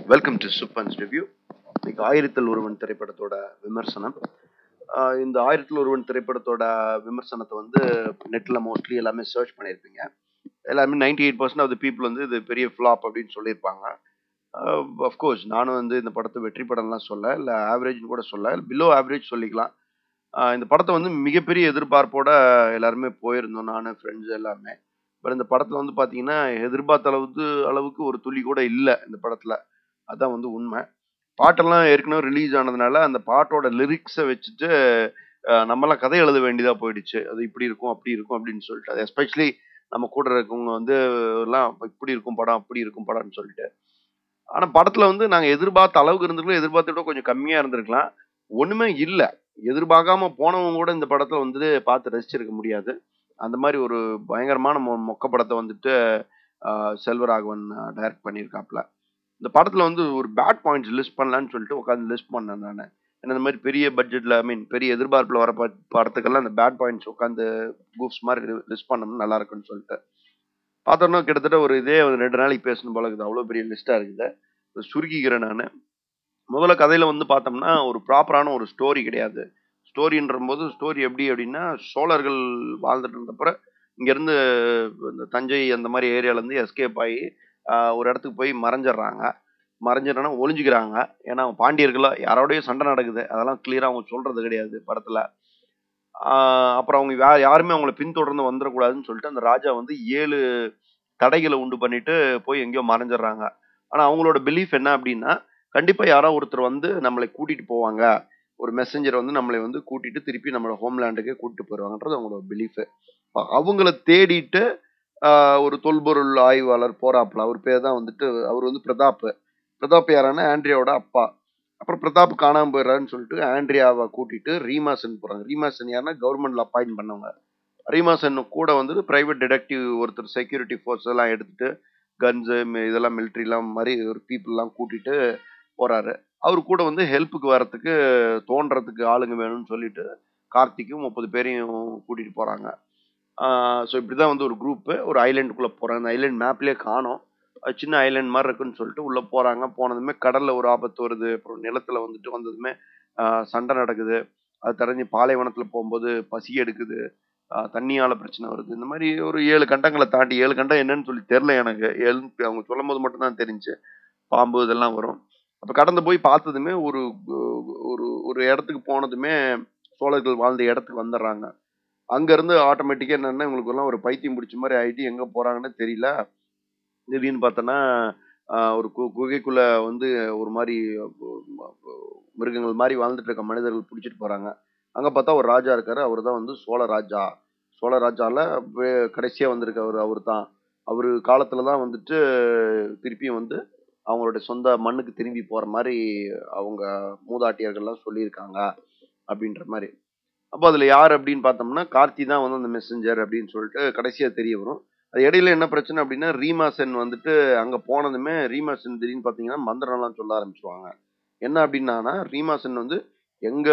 welcome to சுப்பன்ஸ் review இன்னைக்கு ஆயிரத்தில் ஒருவன் திரைப்படத்தோட விமர்சனம் ஆஹ் இந்த ஆயிரத்தில் ஒருவன் திரைப்படத்தோட விமர்சனத்தை வந்து நெட்டில் மோஸ்ட்லி எல்லாமே சர்ச் பண்ணியிருப்பீங்க எல்லாமே ninety eight percent of the people வந்து இது பெரிய ஃப்ளாப் அப்படின்னு சொல்லியிருப்பாங்க அஃப்கோர்ஸ் நானும் வந்து இந்த படத்தை வெற்றி படம்லாம் சொல்ல இல்லை ஆவரேஜ்னு கூட சொல்ல பிலோ ஆவரேஜ் சொல்லிக்கலாம் ஆஹ் இந்த படத்தை வந்து மிகப்பெரிய எதிர்பார்ப்போட எல்லாருமே போயிருந்தோம் நான் ஃப்ரெண்ட்ஸ் எல்லாமே பட் இந்த படத்தில் வந்து பார்த்தீங்கன்னா எதிர்பார்த்த அளவுக்கு அளவுக்கு ஒரு துளி கூட இல்லை இந்த படத்தில் அதான் வந்து உண்மை பாட்டெல்லாம் ஏற்கனவே ரிலீஸ் ஆனதுனால அந்த பாட்டோட லிரிக்ஸை வச்சுட்டு அஹ், நம்மலாம் கதை எழுத வேண்டியதாக போயிடுச்சு அது இப்படி இருக்கும் அப்படி இருக்கும் அப்படின்னு சொல்லிட்டு அது எஸ்பெஷலி நம்ம கூட இருக்கவங்க வந்து எல்லாம் இப்படி இருக்கும் படம் அப்படி இருக்கும் படம்னு சொல்லிட்டு ஆனால் படத்தில் வந்து நாங்கள் எதிர்பார்த்த அளவுக்கு இருந்திருக்கலாம் எதிர்பார்த்த விட கொஞ்சம் கம்மியாக இருந்திருக்கலாம் ஒன்றுமே இல்லை எதிர்பார்க்காம போனவங்க கூட இந்த படத்தில் வந்து பார்த்து ரசிச்சிருக்க முடியாது அந்த மாதிரி ஒரு பயங்கரமான மொ மொக்க படத்தை வந்துட்டு ஆஹ், செல்வராகவன் டைரக்ட் பண்ணியிருக்காப்ல இந்த படத்தில் வந்து ஒரு பேட் பாயிண்ட்ஸ் லிஸ்ட் பண்ணலான்னு சொல்லிட்டு உட்காந்து லிஸ்ட் பண்ணேன் நான் ஏன்னா இந்த மாதிரி பெரிய பட்ஜெட்டில் ஐ மீன் பெரிய எதிர்பார்ப்பில் வர ப- படத்துக்கெல்லாம் இந்த பேட் பாயிண்ட்ஸ் உட்காந்து கூப்ஸ் மாதிரி லிஸ்ட் பண்ணோம்னா நல்லா இருக்குன்னு சொல்லிட்டு பார்த்தோன்னா கிட்டத்தட்ட ஒரு இதே ஒரு ரெண்டு நாளைக்கு பேசணும் போல இருக்குது அவ்வளோ பெரிய லிஸ்ட்டாக இருக்குது இதை சுருக்கிக்கிறேன் நான் முதல்ல கதையில் வந்து பார்த்தோம்னா ஒரு ப்ராப்பரான ஒரு ஸ்டோரி கிடையாது ஸ்டோரின்ற போது ஸ்டோரி எப்படி அப்படின்னா சோழர்கள் வாழ்ந்துட்டு இருந்தப்பற இங்கேருந்து இந்த தஞ்சை அந்த மாதிரி ஏரியாலேருந்து எஸ்கேப் ஆகி ஆஹ், ஒரு இடத்துக்கு போய் மறைஞ்சிடுறாங்க மறைஞ்சிடனா ஒளிஞ்சுக்கிறாங்க ஏன்னா அவங்க பாண்டியர்களா யாரோடய சண்டை நடக்குது அதெல்லாம் கிளியராக அவங்க சொல்கிறது கிடையாது படத்தில் அப்புறம் அவங்க யா யாருமே அவங்கள பின்தொடர்ந்து வந்துடக்கூடாதுன்னு சொல்லிட்டு அந்த ராஜா வந்து ஏழு தடைகளை உண்டு பண்ணிட்டு போய் எங்கேயோ மறைஞ்சிடுறாங்க ஆனால் அவங்களோட பிலீஃப் என்ன அப்படின்னா கண்டிப்பாக யாரோ ஒருத்தர் வந்து நம்மளை கூட்டிகிட்டு போவாங்க ஒரு மெசஞ்சர் வந்து நம்மளை வந்து கூட்டிட்டு திருப்பி நம்மளோட ஹோம்லேண்டுக்கே கூட்டிட்டு போயிடுவாங்கன்றது அவங்களோட பிலீஃபு அவங்கள தேடிட்டு ஆஹ், ஒரு தொல்பொருள் ஆய்வாளர் போறாப்புல அவர் பேர் தான் வந்துட்டு அவர் வந்து பிரதாப் பிரதாப் யாரானா ஆண்ட்ரியாவோட அப்பா அப்புறம் பிரதாப் காணாம போயிடுறாருன்னு சொல்லிட்டு ஆண்ட்ரியாவை கூட்டிட்டு ரீமாசன் போறாங்க ரீமாசன் யாருன்னா கவர்மெண்ட்ல அப்பாயின்ட் பண்ணவங்க ரீமாசன் கூட வந்து பிரைவேட் டிடெக்டிவ் ஒருத்தர் செக்யூரிட்டி ஃபோர்ஸ் எல்லாம் எடுத்துட்டு கன்ஸு இதெல்லாம் மிலிட்ரிலாம் மாதிரி ஒரு பீப்புளெலாம் கூட்டிட்டு போறாரு அவர் கூட வந்து ஹெல்ப்புக்கு வரத்துக்கு தோன்றதுக்கு ஆளுங்க வேணும்னு சொல்லிட்டு கார்த்திக்கும் முப்பது பேரையும் கூட்டிட்டு போறாங்க ஸோ இப்படி தான் வந்து ஒரு குரூப்பு ஒரு ஐலாண்டுக்குள்ளே போகிறாங்க அந்த ஐலாண்ட் மேப்லேயே காணோம் அது சின்ன ஐலாண்ட் மாதிரி இருக்குன்னு சொல்லிட்டு உள்ளே போகிறாங்க போனதுமே கடலில் ஒரு ஆபத்து வருது அப்புறம் நிலத்தில் வந்துட்டு வந்ததுமே ஆஹ் சண்டை நடக்குது அது தெரிஞ்சு பாலைவனத்தில் போகும்போது பசி எடுக்குது ஆஹ் தண்ணியால பிரச்சனை வருது இந்த மாதிரி ஒரு ஏழு கண்டங்களை தாண்டி ஏழு கண்டம் என்னன்னு சொல்லி தெரில எனக்கு ஏழு அவங்க சொல்லும் போது மட்டும்தான் தெரிஞ்சு பாம்பு இதெல்லாம் வரும் அப்போ கடந்து போய் பார்த்ததுமே ஒரு ஒரு ஒரு இடத்துக்கு போனதுமே சோழர்கள் வாழ்ந்த இடத்துக்கு வந்துடுறாங்க அங்கேருந்து ஆட்டோமேட்டிக்காக என்னென்னா இவங்களுக்கு எல்லாம் ஒரு பைத்தியம் பிடிச்ச மாதிரி ஆகிட்டு எங்கே போகிறாங்கன்னு தெரியல திடீர்னு பார்த்தோன்னா ஆஹ், ஒரு கு குகைக்குள்ளே வந்து ஒரு மாதிரி மிருகங்கள் மாதிரி வாழ்ந்துட்டு இருக்க மனிதர்கள் பிடிச்சிட்டு போகிறாங்க அங்கே பார்த்தா ஒரு ராஜா இருக்காரு அவர் தான் வந்து சோழ ராஜா சோழ ராஜால கடைசியாக வந்திருக்கவர் அவர் தான் அவர் காலத்தில் தான் வந்துட்டு திருப்பியும் வந்து அவங்களுடைய சொந்த மண்ணுக்கு திரும்பி போகிற மாதிரி அவங்க மூதாட்டியர்கள்லாம் சொல்லியிருக்காங்க அப்படின்ற மாதிரி அப்போ அதில் யார் அப்படின்னு பார்த்தோம்னா கார்த்தி தான் வந்து அந்த மெசஞ்சர் அப்படின்னு சொல்லிட்டு கடைசியாக தெரிய வரும் அது இடையில என்ன பிரச்சனை அப்படின்னா ரீமாசன் வந்துட்டு அங்கே போனதுமே ரீமாசன் திடீர்னு பார்த்தீங்கன்னா மந்திரம்லாம் சொல்ல ஆரம்பிச்சுவாங்க என்ன அப்படின்னா ரீமாசன் வந்து எங்க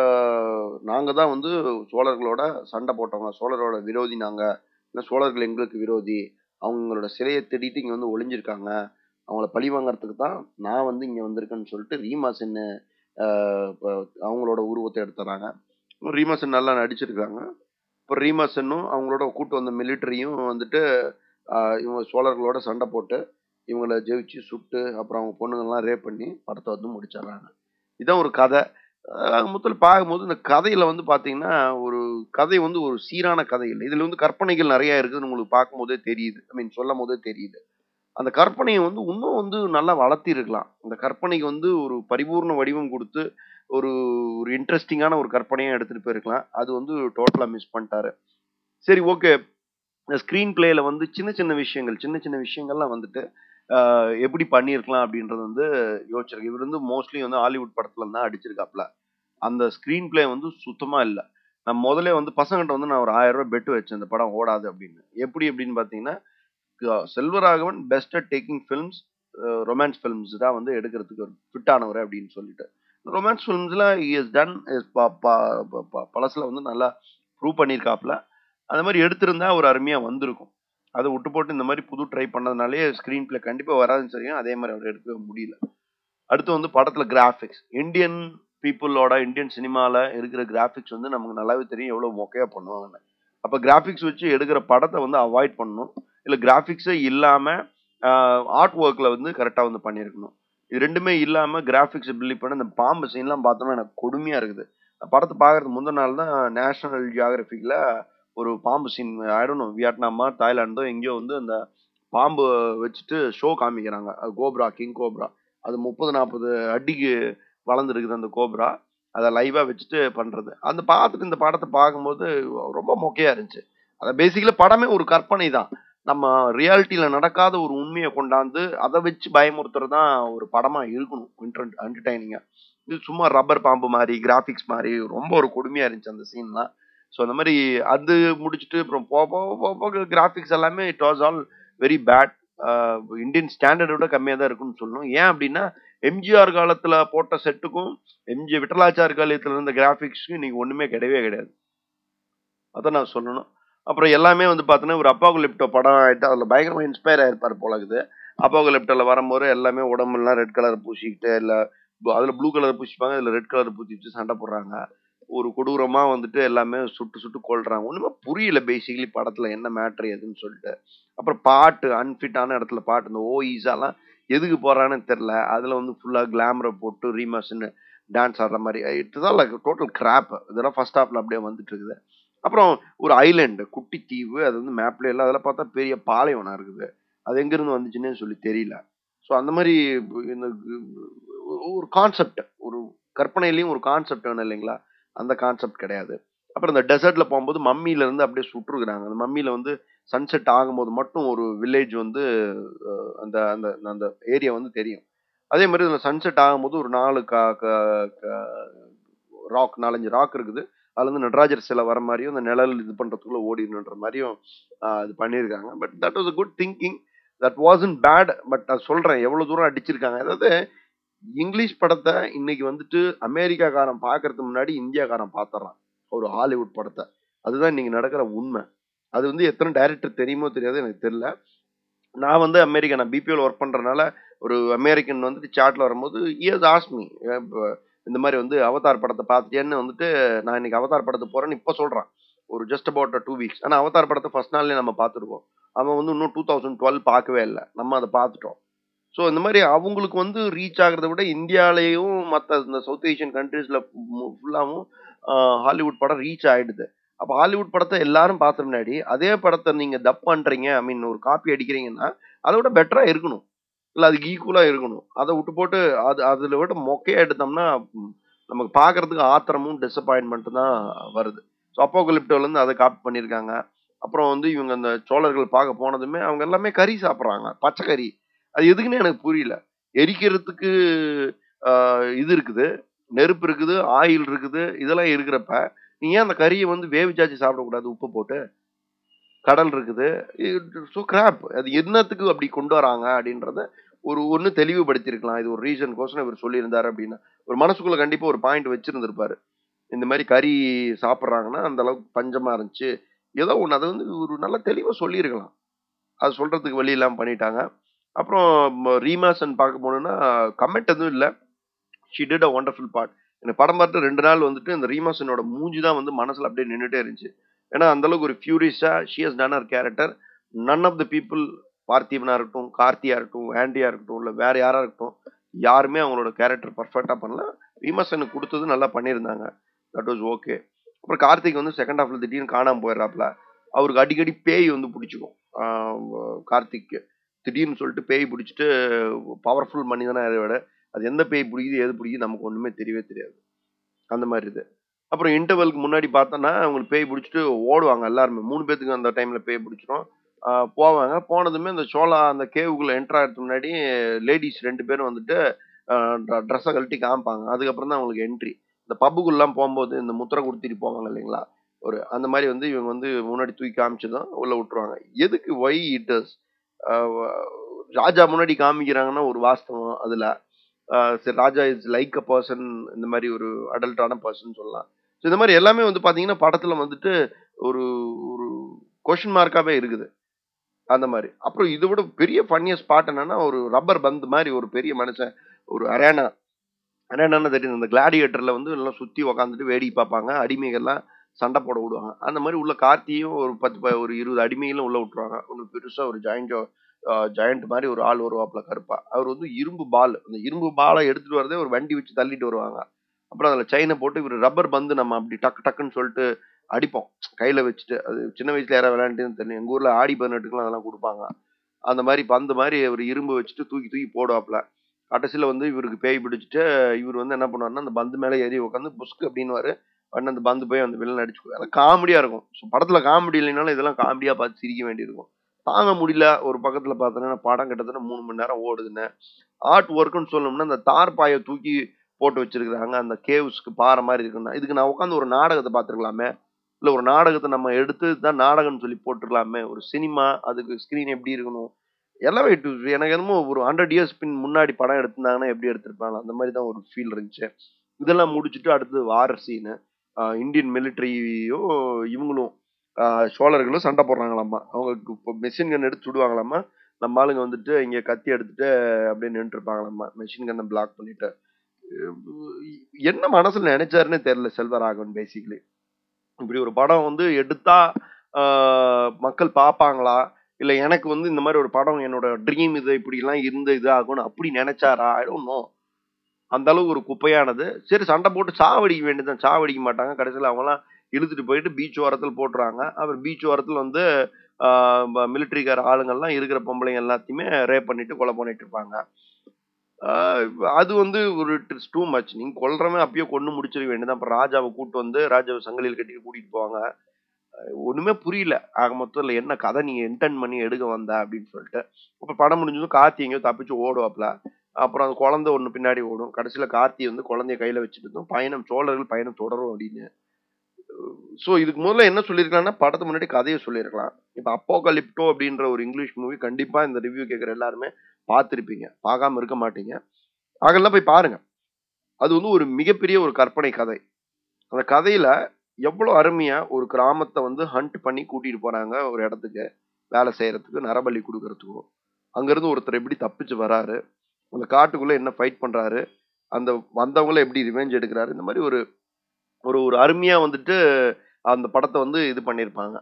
நாங்க தான் வந்து சோழர்களோட சண்டை போட்டவங்க சோழரோட விரோதி நாங்க இல்லை சோழர்கள் எங்களுக்கு விரோதி அவங்களோட சிலையை தேடிட்டு இங்க வந்து ஒளிஞ்சிருக்காங்க அவங்கள பழி வாங்குறதுக்கு தான் நான் வந்து இங்க வந்திருக்கேன்னு சொல்லிட்டு ரீமாசன் ஆஹ், இப்ப அவங்களோட உருவத்தை எடுத்துறாங்க ரீமாசன் நல்லா நடிச்சிருக்காங்க இப்போ ரீமாசனும் அவங்களோட கூட்டு வந்த மிலிட்டரியும் வந்துட்டு ஆஹ், இவங்க சோழர்களோட சண்டை போட்டு இவங்கள ஜெயிச்சு சுட்டு அப்புறம் அவங்க பொண்ணுங்கள்லாம் ரேப் பண்ணி படத்தை வந்து முடிச்சிடுறாங்க இதான் ஒரு கதை அஹ் முதல்ல பார்க்கும்போது இந்த கதையில வந்து பாத்தீங்கன்னா ஒரு கதை வந்து ஒரு சீரான கதை இல்லை இதுல வந்து கற்பனைகள் நிறைய இருக்குதுன்னு உங்களுக்கு பார்க்கும்போதே தெரியுது ஐ மீன் சொல்லும் போதே தெரியுது அந்த கற்பனையை வந்து இன்னும் வந்து நல்லா வளர்த்தி இருக்கலாம் அந்த கற்பனைக்கு வந்து ஒரு பரிபூர்ண வடிவம் கொடுத்து ஒரு ஒரு இன்ட்ரெஸ்டிங்கான ஒரு கற்பனையை எடுத்துட்டு போயிருக்கலாம் அது வந்து டோட்டலா மிஸ் பண்ணிட்டாரு சரி ஓகே இந்த ஸ்க்ரீன் பிளேல வந்து சின்ன சின்ன விஷயங்கள் சின்ன சின்ன விஷயங்கள்லாம் வந்துட்டு ஆஹ் எப்படி பண்ணியிருக்கலாம் அப்படின்றது வந்து யோசிச்சிருக்கு இவர் வந்து மோஸ்ட்லி வந்து ஹாலிவுட் படத்துல தான் அடிச்சிருக்காப்ல அந்த ஸ்க்ரீன் பிளே வந்து சுத்தமா இல்லை நான் முதல்ல வந்து பசங்கிட்ட வந்து நான் ஒரு ஆயிரம் ரூபாய் பெட் வச்சேன் இந்த படம் ஓடாது அப்படின்னு எப்படி அப்படின்னு பார்த்தீங்கன்னா க- Selvaraghavan best at taking films romance films தான் வந்து எடுக்கிறதுக்கு ஒரு ஃபிட் ஆனவர் அப்படின்னு சொல்லிட்டு ரொமான்ஸ் ஃபில்ம்ஸில் இஸ் டன் பழசில் வந்து நல்லா ப்ரூவ் பண்ணியிருக்காப்ல அந்த மாதிரி எடுத்திருந்தா ஒரு அருமையாக வந்திருக்கும் அதை விட்டு போட்டு இந்த மாதிரி புது ட்ரை பண்ணதுனாலே ஸ்க்ரீன் பிளே கண்டிப்பாக வராதுன்னு தெரியும் அதே மாதிரி அவர் எடுக்கவே முடியல அடுத்து வந்து படத்துல கிராஃபிக்ஸ் இந்தியன் பீப்புளோட இந்தியன் சினிமால இருக்கிற கிராஃபிக்ஸ் வந்து நமக்கு நல்லாவே தெரியும் எவ்வளவு மொக்கையா பண்ணுவாங்கன்னு அப்ப கிராஃபிக்ஸ் வச்சு எடுக்கிற படத்தை வந்து அவாய்ட் பண்ணணும் இல்ல கிராஃபிக்ஸே இல்லாம ஆர்ட் ஒர்க்ல வந்து கரெக்டா வந்து பண்ணியிருக்கணும் இது ரெண்டுமே இல்லாம கிராஃபிக்ஸ் பிலீவ் பண்ண இந்த பாம்பு சீன்லாம் பார்த்தோம்னா எனக்கு கொடுமையா இருக்குது படத்தை பார்க்கறதுக்கு முந்தின நாள் தான் நேஷனல் ஜியாகிரபிக்ல ஒரு பாம்பு சீன் ஆயிடணும் வியட்நாமா தாய்லாண்டோ எங்கேயோ வந்து அந்த பாம்பு வச்சுட்டு ஷோ காமிக்கிறாங்க அது கோப்ரா கிங் கோப்ரா அது முப்பது நாற்பது அடிக்கு வளர்ந்துருக்குது அந்த கோப்ரா அதை லைவா வச்சுட்டு பண்றது அந்த பார்த்துட்டு இந்த படத்தை பார்க்கும்போது ரொம்ப மொக்கையா இருந்துச்சு அதை பேசிக்கலி படமே ஒரு கற்பனை தான் நம்ம ரியாலிட்டியில நடக்காத ஒரு உண்மையை கொண்டாந்து அதை வச்சு பயமுறுத்துறது தான் ஒரு படமா இருக்கணும் என்டர்டைனிங்கா இது சும்மா ரப்பர் பாம்பு மாதிரி கிராஃபிக்ஸ் மாதிரி ரொம்ப ஒரு கொடுமையா இருந்துச்சு அந்த சீன்லாம் ஸோ அந்த மாதிரி அது முடிச்சுட்டு அப்புறம் போக போக போக போக கிராஃபிக்ஸ் எல்லாமே it was all very bad Indian ஸ்டாண்டர்டை விட கம்மியாக தான் இருக்குன்னு சொல்லணும் ஏன் அப்படின்னா எம்ஜிஆர் காலத்தில் போட்ட செட்டுக்கும் எம்ஜி விட்டலாச்சார் காலத்தில் இருந்த கிராஃபிக்ஸ்க்கும் இன்னைக்கு ஒன்றுமே கிடையவே கிடையாது அதான் நான் சொல்லணும் அப்புறம் எல்லாமே வந்து பார்த்தோன்னா ஒரு அப்பாவுக்கு லிப்டோ படம் ஆகிட்டு அதில் பயங்கரமாக இன்ஸ்பயர் ஆயிருப்பார் போல இருக்குது அப்பாவுக்கு லிப்டோவில் வரும்போது எல்லாமே உடம்புலாம் ரெட் கலர் பூசிக்கிட்டு இல்லை அதில் ப்ளூ கலர் பூசிப்பாங்க இதில் ரெட் கலர் பூசி வச்சு சண்டை போடுறாங்க ஒரு கொடூரமாக வந்துட்டு எல்லாமே சுட்டு சுட்டு கொள்றாங்க ஒன்றுமே புரியல பேசிக்கலி படத்தில் என்ன மேட்ரு எதுன்னு சொல்லிட்டு அப்புறம் பாட்டு அன்ஃபிட்டான இடத்துல பாட்டு இந்த ஓஈஸாலாம் எதுக்கு போறான்னு தெரில அதில் வந்து ஃபுல்லாக கிளாமரை போட்டு ரீமாஸ்ன்னு டான்ஸ் ஆடுற மாதிரி it's all like total crap இதெல்லாம் ஃபர்ஸ்ட் ஹாஃப்ல அப்படியே வந்துட்டு இருக்குது அப்புறம் ஒரு ஐலேண்டு குட்டி தீவு அது வந்து மேப்ல எல்லாம் அதெல்லாம் பார்த்தா பெரிய பாலைவனம் இருக்குது அது எங்கேருந்து வந்துச்சுன்னே சொல்லி தெரியல ஸோ அந்த மாதிரி இந்த ஒரு கான்செப்ட் ஒரு கற்பனையிலையும் ஒரு கான்செப்ட் வேணும் இல்லைங்களா அந்த கான்செப்ட் கிடையாது அப்புறம் இந்த டெசர்ட்ல போகும்போது மம்மியில இருந்து அப்படியே சுட்டுருக்குறாங்க அந்த மம்மியில வந்து சன்செட் ஆகும்போது மட்டும் ஒரு வில்லேஜ் வந்து அந்த அந்த அந்த ஏரியா வந்து தெரியும் அதே மாதிரி இதில் சன்செட் ஆகும்போது ஒரு நாலு கா ராக் நாலஞ்சு ராக் இருக்குது அதுல இருந்து நடராஜர் சிலை வர மாதிரியும் அந்த நிழல் இது பண்றதுக்குள்ள ஓடிடணுன்ற மாதிரியும் இது பண்ணியிருக்காங்க but that was a good thinking that wasn't bad but நான் சொல்றேன் எவ்வளவு தூரம் அடிச்சிருக்காங்க அதாவது இங்கிலீஷ் படத்தை இன்னைக்கு வந்துட்டு அமெரிக்காக்காரன் பார்க்கறதுக்கு முன்னாடி இந்தியாக்காரன் பார்த்துறான் ஒரு ஹாலிவுட் படத்தை அதுதான் இன்னைக்கு நடக்கிற உண்மை அது வந்து எத்தனை டைரக்டர் தெரியுமோ தெரியாது எனக்கு தெரியல நான் வந்து அமெரிக்கா நான் பிபிஓல ஒர்க் பண்றதுனால ஒரு அமெரிக்கன் வந்துட்டு சாட்ல வரும்போது இயர்ஸ் ஆஸ்மி இந்த மாதிரி வந்து அவதார் படத்தை பார்த்துட்டேன்னு வந்துட்டு நான் இன்னைக்கு அவதார் படத்தை போறேன்னு இப்போ சொல்றான் ஒரு ஜஸ்ட் அபவுட் டூ வீக்ஸ் ஆனால் அவதார் படத்தை ஃபர்ஸ்ட் நாள்லேயே நம்ம பார்த்துருக்கோம் அவன் வந்து இன்னும் டூ தௌசண்ட் டுவெல் பார்க்கவே இல்லை நம்ம அதை பார்த்துட்டோம் ஸோ இந்த மாதிரி அவங்களுக்கு வந்து ரீச் ஆகிறத விட இந்தியாலேயும் மற்ற இந்த சவுத் ஏஷியன் கண்ட்ரீஸில் ஃபுல்லாகவும் ஹாலிவுட் படம் ரீச் ஆகிடுது அப்போ ஹாலிவுட் படத்தை எல்லாரும் பார்த்த முன்னாடி அதே படத்தை நீங்கள் டப் பண்ணுறீங்க ஐ மீன் ஒரு காப்பி அடிக்கிறீங்கன்னா அதை விட பெட்டராக இருக்கணும் இல்லை அதுக்கு ஈக்குவலாக இருக்கணும் அதை விட்டு போட்டு அது அதில் விட மொக்கையாக எடுத்தோம்னா நமக்கு பார்க்கறதுக்கு ஆத்திரமும் டிசப்பாயின்மெண்ட்டும் தான் வருது ஸோ அப்போகலிப்டோலேருந்து அதை காப்பி பண்ணியிருக்காங்க அப்புறம் வந்து இவங்க அந்த சோழர்கள் பார்க்க போனதுமே அவங்க எல்லாமே கறி சாப்பிட்றாங்க பச்சை கறி அது எதுக்குன்னு எனக்கு புரியல எரிக்கிறதுக்கு இது இருக்குது நெருப்பு இருக்குது ஆயில் இருக்குது இதெல்லாம் இருக்கிறப்ப நீ ஏன் அந்த கறியை வந்து வேவிச்சாச்சு சாப்பிடக்கூடாது உப்பு போட்டு கடல் இருக்குது ஸோ கிராப் அது என்னத்துக்கு அப்படி கொண்டு வராங்க அப்படின்றத ஒரு ஒன்று தெளிவுபடுத்தியிருக்கலாம் இது ஒரு ரீசன் கோசம் இவர் சொல்லியிருந்தாரு அப்படின்னா ஒரு மனசுக்குள்ள கண்டிப்பாக ஒரு பாயிண்ட் வச்சிருந்திருப்பாரு இந்த மாதிரி கறி சாப்பிட்றாங்கன்னா அந்த அளவுக்கு பஞ்சமா இருந்துச்சு ஏதோ ஒன்று அதை வந்து ஒரு நல்ல தெளிவாக சொல்லியிருக்கலாம் அது சொல்றதுக்கு வழி இல்லாமல் பண்ணிட்டாங்க அப்புறம் ரீமாசன் பார்க்க போனோம்னா கமெண்ட் எதுவும் இல்லை she did a wonderful part எனக்கு படம் பார்த்து ரெண்டு நாள் வந்துட்டு இந்த ரீமாசனோட மூஞ்சி தான் வந்து மனசில் அப்படியே நின்றுட்டே இருந்துச்சு ஏன்னா அந்த அளவுக்கு ஒரு ஃபியூரிஸா she has done her character none of the people பார்த்திபனா இருக்கட்டும் கார்த்தியா இருக்கட்டும் ஆண்டியா இருக்கட்டும் இல்லை வேற யாரா இருக்கட்டும் யாருமே அவங்களோட கேரக்டர் பர்ஃபெக்டா பண்ணல ரீமாசனுக்கு கொடுத்தது நல்லா பண்ணியிருந்தாங்க தட் வாஸ் ஓகே அப்புறம் கார்த்திக் வந்து செகண்ட் ஹாஃப்ல திடீர்னு காணாம போயிடுறாப்ல அவருக்கு அடிக்கடி பேய் வந்து பிடிச்சிக்கும் கார்த்திக்கு திடீர்னு சொல்லிட்டு பேய் பிடிச்சிட்டு பவர்ஃபுல் மனிதனா விட அது எந்த பேய் பிடிக்குது எது பிடிக்குது நமக்கு ஒண்ணுமே தெரியவே தெரியாது அந்த மாதிரி இது அப்புறம் இன்டர்வலுக்கு முன்னாடி பார்த்தோன்னா அவங்களுக்கு பேய் பிடிச்சிட்டு ஓடுவாங்க எல்லாருமே மூணு பேத்துக்கு அந்த டைம்ல பேய் பிடிச்சிரும் போவாங்க போனதுமே அந்த சோளா அந்த கேவுக்குள்ள என்ட்ரு ஆகிறதுக்கு முன்னாடி லேடிஸ் ரெண்டு பேரும் வந்துட்டு ட்ரெஸ்ஸை கழட்டி காமிப்பாங்க அதுக்கப்புறம் தான் அவங்களுக்கு என்ட்ரி இந்த பப்புக்குள்ளலாம் போகும்போது இந்த முத்திரை கொடுத்துட்டு போவாங்க இல்லைங்களா ஒரு அந்த மாதிரி வந்து இவங்க வந்து முன்னாடி தூக்கி காமிச்சதும் உள்ள விட்டுருவாங்க எதுக்கு ஒய் இட்டர்ஸ் ராஜா முன்னாடி காமிக்கிறாங்கன்னா ஒரு வாஸ்தவம் அதுல சரி Raja is like a person இந்த மாதிரி ஒரு அடல்ட்டான பர்சன் சொல்லலாம் ஸோ இந்த மாதிரி எல்லாமே வந்து பார்த்தீங்கன்னா படத்தில் வந்துட்டு ஒரு ஒரு கொஷின் மார்க்காகவே இருக்குது அந்த மாதிரி அப்புறம் இதை விட பெரிய ஃபன்னிய ஸ்பாட் என்னன்னா ஒரு ரப்பர் பந்து மாதிரி ஒரு பெரிய மனுஷன் ஒரு அரேனா அரேனான்னு தெரியும் இந்த கிளாடியேட்டர்ல வந்து எல்லாம் சுத்தி உக்காந்துட்டு வேடிக்கை பார்ப்பாங்க அடிமைகள்லாம் சண்டை போட விடுவாங்க அந்த மாதிரி உள்ள கார்த்தியும் ஒரு பத்து ப- ஒரு இருபது அடிமைகளும் உள்ள விட்டுருவாங்க ஒன்று பெருசா ஒரு ஜாயிண்ட் ஜாயிண்ட் மாதிரி ஒரு ஆள் வருவாப்புல கருப்பா அவர் வந்து இரும்பு பால் அந்த இரும்பு பாலை எடுத்துட்டு வரதே ஒரு வண்டி வச்சு தள்ளிட்டு வருவாங்க அப்புறம் அதில் செயினை போட்டு இவர் ரப்பர் பந்து நம்ம அப்படி டக்கு டக்குன்னு சொல்லிட்டு அடிப்போம் கையில வச்சுட்டு அது சின்ன வயசுல யாராவது விளையாண்டுன்னு தெரியும் எங்க ஊர்ல ஆடி பதினெட்டுக்குலாம் அதெல்லாம் கொடுப்பாங்க அந்த மாதிரி பந்து மாதிரி ஒரு இரும்பு வச்சுட்டு தூக்கி தூக்கி போடுவாப்புல கடைசியில வந்து இவருக்கு பேய் பிடிச்சிட்டு இவர் வந்து என்ன பண்ணுவாருன்னா அந்த பந்து மேலே ஏறி உட்காந்து புஸ்க் அப்படின்னுவாரு உடனே அந்த பந்து போய் அந்த வில்லன் அடிச்சு அதெல்லாம் காமெடியா இருக்கும் ஸோ படத்துல காமெடி இல்லைனாலும் இதெல்லாம் காமெடியா பார்த்து சிரிக்க வேண்டியிருக்கும் தாங்க முடியல ஒரு பக்கத்துல பார்த்தோன்னா படம் கிட்டத்தட்ட மூணு மணி நேரம் ஓடுதுன்னு ஆர்ட் ஒர்க்குன்னு சொல்லணும்னா அந்த தார் பாயை தூக்கி போட்டு வச்சிருக்கிறாங்க அந்த கேவ்ஸ்க்கு பாறை மாதிரி இருக்குன்னா இதுக்கு நான் உட்காந்து ஒரு நாடகத்தை பார்த்துருக்கலாமே இல்ல ஒரு நாடகத்தை நம்ம எடுத்து தான் நாடகம்னு சொல்லி போட்டுருக்கலாமே ஒரு சினிமா அதுக்கு ஸ்கிரீன் எப்படி இருக்கணும் எல்லாமே it was- எனக்கு என்னமோ ஒரு ஹண்ட்ரட் இயர்ஸ் பின் முன்னாடி படம் எடுத்திருந்தாங்கன்னா எப்படி எடுத்திருப்பாங்க அந்த மாதிரி தான் ஒரு ஃபீல் இருந்துச்சு இதெல்லாம் முடிச்சுட்டு அடுத்தது வார சீனு இந்தியன் மிலிட்டரியும் இவங்களும் ஆஹ் சோழர்களும் சண்டை போடுறாங்களாமா அவங்க இப்போ மெஷின் கன் எடுத்து சுடுவாங்களாமா நம்ம ஆளுங்க வந்துட்டு இங்க கத்தி எடுத்துட்டு அப்படியே நின்றுட்டு இருப்பாங்களாமா மெஷின் கன்னை பிளாக் பண்ணிட்டு அஹ் என்ன மனசுல நினைச்சாருன்னே தெரியல செல்வராகவன் பேசிக்கலி இப்படி ஒரு படம் வந்து எடுத்தா ஆஹ் மக்கள் பார்ப்பாங்களா இல்ல எனக்கு வந்து இந்த மாதிரி ஒரு படம் என்னோட ட்ரீம் இது இப்படி எல்லாம் இருந்து இது ஆகும்னு அப்படி நினைச்சாரா ஐ டோன்ட் நோ அந்த அளவுக்கு ஒரு குப்பையானது சரி சண்டை போட்டு சாவடிக்க வேண்டியதுதான் சாவடிக்க மாட்டாங்க கடைசியில் அவங்கலாம் இழுத்துட்டு போயிட்டு பீச் ஓரத்தில் போட்டுறாங்க அப்புறம் பீச் ஓரத்தில் வந்து மிலிட்ரிக்கார ஆளுங்கள்லாம் இருக்கிற பொம்பளைங்க எல்லாத்தையுமே ரேப் பண்ணிட்டு கொலை பண்ணிட்டு இருப்பாங்க ஆஹ் அது வந்து ஒரு இட்ஸ் டூ மச் நீங்க கொல்றவன் அப்பயே கொண்டு முடிச்சிருக்க வேண்டியதான் அப்புறம் ராஜாவை கூட்டு வந்து ராஜாவை சங்கிலியில் கட்டி கூட்டிட்டு போவாங்க அஹ் ஒண்ணுமே புரியல ஆக மொத்தத்தில் என்ன கதை நீங்க இன்டென்ட் பண்ணி எடுக்க வந்த அப்படின்னு சொல்லிட்டு அப்ப படம் முடிஞ்சதும் கார்த்தி எங்கேயோ தப்பிச்சு ஓடுவாப்ல அப்புறம் அந்த குழந்தை ஒண்ணு பின்னாடி ஓடும் கடைசியில கார்த்தி வந்து குழந்தைய கையில வச்சுட்டு இருந்தோம் பயணம் சோழர்கள் பயணம் தொடரும் அப்படின்னு ஸோ இதுக்கு முதல்ல என்ன சொல்லியிருக்கலாம்னா படத்துக்கு முன்னாடி கதையை சொல்லியிருக்கலாம் இப்போ அப்போகலிப்டோ அப்படின்ற ஒரு இங்கிலீஷ் மூவி கண்டிப்பா இந்த ரிவ்யூ கேட்குற எல்லாருமே பார்த்துருப்பீங்க பார்க்காம இருக்க மாட்டீங்க அதெல்லாம் போய் பாருங்க அது வந்து ஒரு மிகப்பெரிய ஒரு கற்பனை கதை அந்த கதையில எவ்வளவு அருமையா ஒரு கிராமத்தை வந்து ஹண்ட் பண்ணி கூட்டிட்டு போறாங்க ஒரு இடத்துக்கு வேலை செய்யறதுக்கு நரபலி கொடுக்கறதுக்கும் அங்கிருந்து ஒருத்தர் எப்படி தப்பிச்சு வராரு அந்த காட்டுக்குள்ள என்ன ஃபைட் பண்றாரு அந்த வந்தவங்கள எப்படி ரிவெஞ்ச் எடுக்கிறாரு இந்த மாதிரி ஒரு ஒரு ஒரு அருமையா வந்துட்டு அந்த படத்தை வந்து இது பண்ணியிருப்பாங்க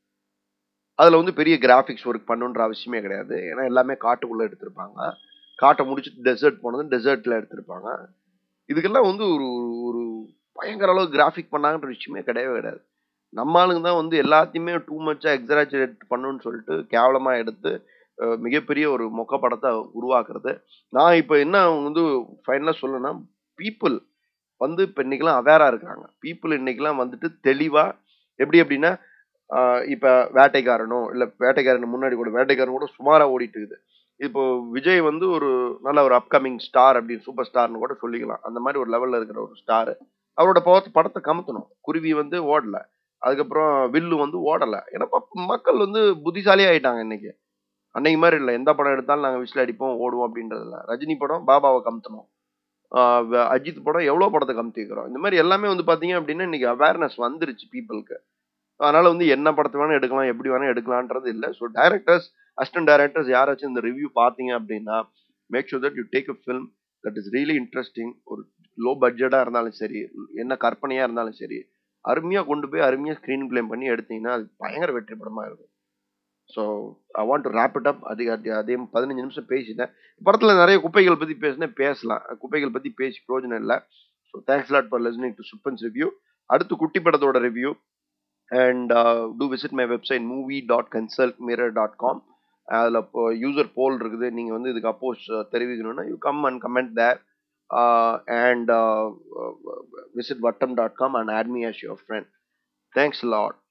அதுல வந்து பெரிய கிராஃபிக்ஸ் ஒர்க் பண்ணுன்ற அவசியமே கிடையாது ஏன்னா எல்லாமே காட்டுக்குள்ள எடுத்திருப்பாங்க காட்டை முடிச்சுட்டு டெசர்ட் போனது டெசர்ட்ல எடுத்திருப்பாங்க இதுக்கெல்லாம் வந்து ஒரு ஒரு பயங்கர அளவு கிராஃபிக் பண்ணாங்கன்ற விஷயமே கிடையவே கிடையாது நம்ம ஆளுங்க தான் வந்து எல்லாத்தையுமே டூ மச்சா எக்ஸராச்சுரேட் பண்ணணும்னு சொல்லிட்டு கேவலமா எடுத்து அஹ், மிகப்பெரிய ஒரு மொக்க படத்தை உருவாக்குறது நான் இப்போ என்ன வந்து ஃபைனலாக சொல்லணும்னா பீப்புள் வந்து இப்போ இன்னைக்கெல்லாம் அவேரா இருக்காங்க பீப்புள் இன்னைக்கெல்லாம் வந்துட்டு தெளிவா எப்படி அப்படின்னா ஆஹ் இப்ப வேட்டைக்காரனோ இல்ல வேட்டைக்காரன் முன்னாடி கூட வேட்டைக்காரன் கூட சுமாரா ஓடிட்டு இருக்குது இப்போ விஜய் வந்து ஒரு நல்ல ஒரு அப்கமிங் ஸ்டார் அப்படின்னு சூப்பர் ஸ்டார்னு கூட சொல்லிக்கலாம் அந்த மாதிரி ஒரு லெவல்ல இருக்கிற ஒரு ஸ்டார் அவரோட பவத்தை படத்தை கமுத்தணும் குருவி வந்து ஓடல அதுக்கப்புறம் வில்லு வந்து ஓடல ஏன்னா ப- மக்கள் வந்து புத்திசாலி ஆயிட்டாங்க இன்னைக்கு அன்னைக்கு மாதிரி இல்லை எந்த படம் எடுத்தாலும் நாங்கள் விசில் அடிப்போம் ஓடுவோம் அப்படின்றதுல ரஜினி படம் பாபாவை கமுத்தணும் ஆஹ் வ- அஜித் படம் எவ்வளோ படத்தை கமுத்திக்கிறோம் இந்த மாதிரி எல்லாமே வந்து பார்த்தீங்க அப்படின்னா இன்னைக்கு அவேர்னஸ் வந்துருச்சு பீப்புளுக்கு அதனால வந்து என்ன படத்தை வேணா எடுக்கலாம் எப்படி வேணா எடுக்கலான்றது இல்லை ஸோ டைரக்டர்ஸ் அசிஸ்டன்ட் டைரக்டர்ஸ் யாராச்சும் இந்த ரிவ்யூ பார்த்தீங்க அப்படின்னா make sure that you take a film that is really interesting ஒரு லோ பட்ஜெட்டாக இருந்தாலும் சரி என்ன கற்பனையாக இருந்தாலும் சரி அருமையாக கொண்டு போய் அருமையாக ஸ்க்ரீன் ப்ளே பண்ணி எடுத்தீங்கன்னா அது பயங்கர வெற்றி படமாக இருக்கும் so I want to wrap it up அது அது- அதே பதினஞ்சு நிமிஷம் பேசிட்டேன் படத்தில் நிறைய குப்பைகள் பற்றி பேசினேன் பேசலாம் குப்பைகள் பற்றி பேசி பிரயோஜனம் இல்லை so thanks lot for listening to சுப்பன்ஸ் ரிவ்யூ அடுத்து குட்டி படத்தோட review and do visit my website movie dot consult mirror dot com அதில் இப்போ யூசர் போல் இருக்குது நீங்கள் வந்து இதுக்கு அப்போஸ் தெரிவிக்கணும்னா you come and comment there and visit Vattam dot com and add me as your friend thanks lot